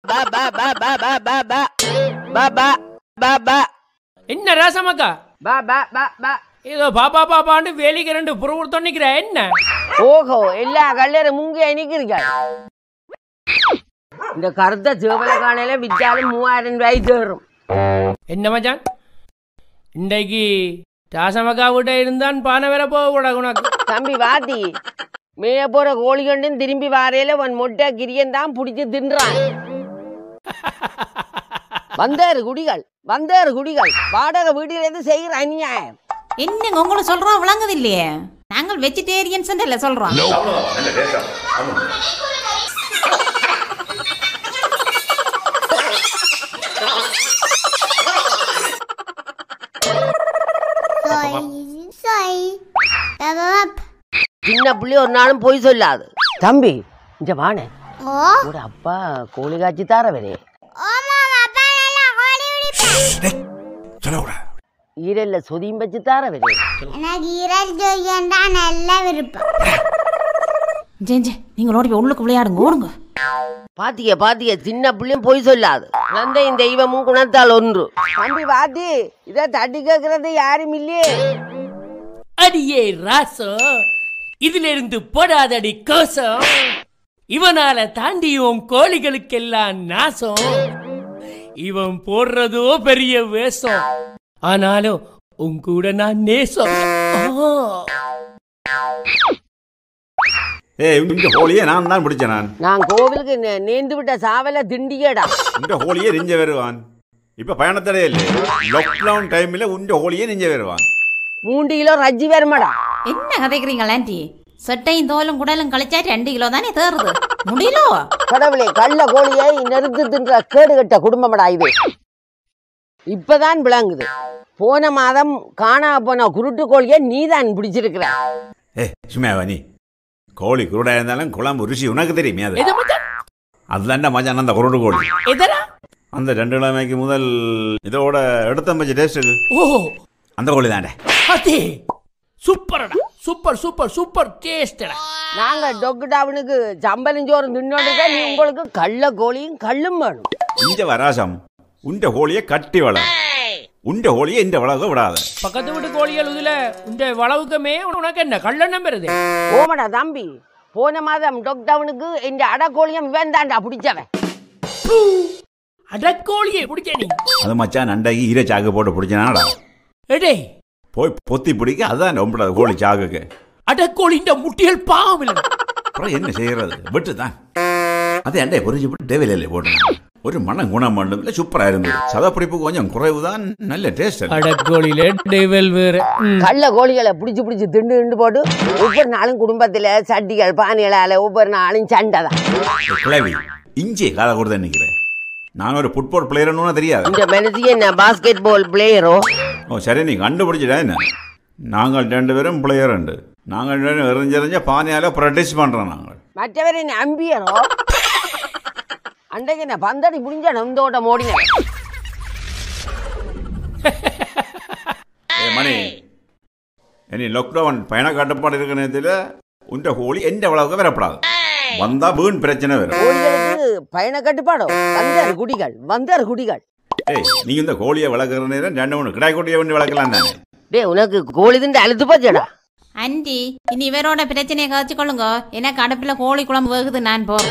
பா பா பா பா பா பா பா பா பா பா பா என்ன ராசமக்கா பா பா பா பா ஏதோ பாப்பா பாப்பாண்டு வேலிக்கு ரெண்டு புறவுடுத்தோம் நிக்கிற என்ன ஓஹோ எல்லா கல்லரும் முங்கி நிக்கிறீங்க இந்த கருத்த சேவல காணையில வித்தாலும் மூவாயிரம் ரூபாய் தேரும் என்ன மச்சான் இன்றைக்கு ராசமக்கா விட்ட இருந்தான் பானை வேற போக கூடாது உனக்கு தம்பி வாத்தி மேய போற கோழி கண்டும் திரும்பி வாரையில உன் மொட்டை கிரியன் தான் பிடிச்சி தின்றான் வந்தாரு குடிகள் வந்தாரு குடிகள் வாடகை வீட்டில இருந்து செய்கிற அநியாயம் என்னங்க உங்களுக்கு சொல்றோம் விளங்குது இல்லையே நாங்கள் வெஜிடேரியன்ஸ் இல்ல சொல்றோம் சின்ன புள்ளி ஒரு நாளும் போய் சொல்லாது தம்பி இந்த வாணே ஒரு அப்பா கோழி காய்ச்சி தாரவரே சொல்லக்கூடாது ஈரல்ல சொதியும் வச்சு தாரவரே எனக்கு இரல் ஜோயன் தான் நல்ல விருப்பம் ஜெஞ்சே நீங்க ஓடி போய் உள்ளுக்கு விளையாடுங்க ஓடுங்க பாத்திய பாத்திய சின்ன புள்ளியும் போய் சொல்லாது நந்தையும் தெய்வமும் குணத்தால் ஒன்று தம்பி பாத்தி இதை தட்டி கேட்கறது யாரும் இல்லையே அடியே ராசம் இதுல இருந்து போடாதடி கோசம் இவனால தாண்டியும் கோழிகளுக்கெல்லாம் நாசம் இவன் போடுறதோ பெரிய வேஷம் ஆனாலும் உன் கூட நான் நேசம் ஆ. ஏய் இந்த ஹோலியே நான் தான் பிடிச்சேன் நான் நான் கோவிலுக்கு நே- நேர்ந்து விட்ட சாவல திண்டியடா இந்த ஹோலியே நெஞ்ச வருவான் இப்ப பயணத்தடே இல்லை லாக்டவுன் டைம்ல உண்ட ஹோலியே நெஞ்ச வருவான் மூன்று கிலோ ரஜ்ஜி வருமாடா என்ன கதைக்கிறீங்க ஆண்டி சட்டையும் தோலும் குடலும் கழிச்சா ரெண்டு கிலோ தானே தேறுது முடியலோ கடவுளே கள்ள கோழியை நெருத்து தின்ற கேடு கட்ட குடும்பமடா இது இப்பதான் விளங்குது போன மாதம் காணா போன குருட்டு கோழியை நீதான் பிடிச்சிருக்கிற ஏ சும்மாவா நீ கோழி குருடா இருந்தாலும் குழம்பு ருசி உனக்கு தெரியுமே அது எது மச்சான் அதுதான்டா மச்சான் அந்த குருடு கோழி எதரா அந்த ரெண்டு கிழமைக்கு முதல் இதோட எடுத்த மச்ச டேஸ்ட்டுக்கு ஓ அந்த கோழி தாண்டே அதே சூப்பர்டா சூப்பர் சூப்பர் சூப்பர் டேஸ்டடா நாங்க டொக்கு டவுனுக்கு சம்பளஞ்சோறு தின்னோண்டுக்க நீ உங்களுக்கு கள்ள கோழியும் கள்ளும் வேணும் இந்த வராசம் உண்ட ஹோலியை கட்டி வள உண்ட ஹோலியை இந்த வளக விடாத பக்கத்து வீட்டு கோழிகள் இதுல இந்த வளவுக்குமே உனக்கு என்ன கள்ளெண்ணம் பெறுது ஓமடா தம்பி போன மாதம் டொக் டவுனுக்கு இந்த அடக்கோழியும் இவன் தாண்டா பிடிச்சவன் அடக்கோழியை பிடிச்ச நீ அது மச்சான் அண்டைக்கு ஈர சாக்கு போட்டு பிடிச்சனாடா எடே போய் பொத்தி பிடிக்க அதுதான் ரொம்ப கோழி சாக்குக்கு அடக்கோழி இந்த முட்டிகள் பாவம் இல்லை அப்புறம் என்ன செய்யறது விட்டு தான் அது அண்டைய பொறிஞ்சு போட்டு டேவிலே போட்டேன் ஒரு மனம் குணம் மட்டும் இல்லை சூப்பராக இருந்தது சதப்பிடிப்பு கொஞ்சம் குறைவு தான் நல்ல டேஸ்ட் அடக்கோழியில டெவல் வேற ம். கள்ள கோழிகளை பிடிச்சி பிடிச்சி திண்டு திண்டு போட்டு ஒவ்வொரு நாளும் குடும்பத்தில் சட்டிகள் பானைகளால் ஒவ்வொரு நாளும் சண்டை தான் கிளவி இஞ்சி காலை கொடுத்து நிற்கிறேன் நான் ஒரு ஃபுட்பால் பிளேயர்னு தெரியாது இந்த மனுஷிக்கு என்ன பாஸ்கெட் பால் பிளேயரோ ஓ சரி நீ கண்டுபிடிச்சிட்டா என்ன நாங்கள் ரெண்டு பேரும் பிளேயர் உண்டு நாங்கள் ரெண்டு பேரும் எறிஞ்செறிஞ்ச பானையால் ப்ராக்டிஸ் பண்ணுறோம் நாங்கள் மற்றவர் என்ன அம்பியரோ அன்றைக்கு என்ன பந்தடி முடிஞ்ச நொந்தோட்ட மோடினேன் ஏ மணி இனி லாக்டவுன் பயண கட்டுப்பாடு இருக்கிற நேரத்தில் உண்ட ஹோலி எந்த அளவுக்கு வரப்படாது வந்தா வீண் பிரச்சனை வரும் கோழிகளுக்கு பயண கட்டுப்பாடோ வந்தார் குடிகள் வந்தார் குடிகள் ஏய் நீ இந்த கோழியை வளர்க்குற நேரம் ரெண்டு மூணு கிடாய் குட்டியை வேண்டி வளர்க்கலாம் தானே டேய் உனக்கு கோழி திண்டு அழுத்து போச்சடா ஆண்டி இனி இவரோட பிரச்சனையை கழிச்சு கொள்ளுங்க எனக்கு அடுப்புல கோழி குழம்பு வேகுது நான் போறேன்